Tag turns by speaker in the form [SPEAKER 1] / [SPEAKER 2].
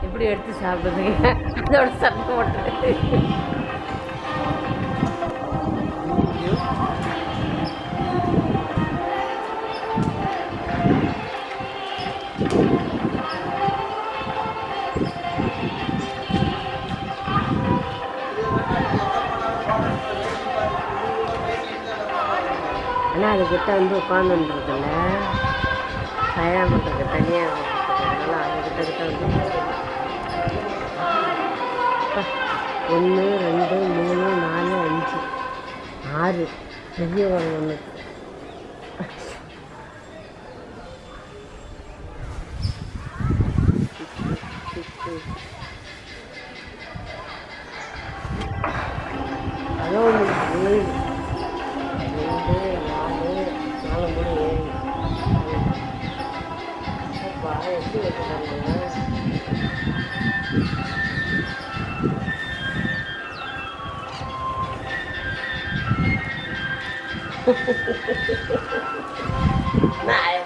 [SPEAKER 1] எப்படி எடுத்து சாப்பிடுறதுங்க அதோட சட்டை போட்டு ஆனால் அதுக்கிட்ட வந்து உட்காந்துன்றதில்ல கல்யாணம் பண்ணுறது தனியாக அதனால் அதுக்கிட்ட கிட்ட வந்து ஒன்று ரெண்டு மூணு நாலு அஞ்சு ஆறு பெரிய ஒரு ஒன்று அதோ ஒன்று ஏழு ரெண்டு நாலு நாலு மூணு ஏழு அப்பா எப்படி வைக்கிறாங்க நான்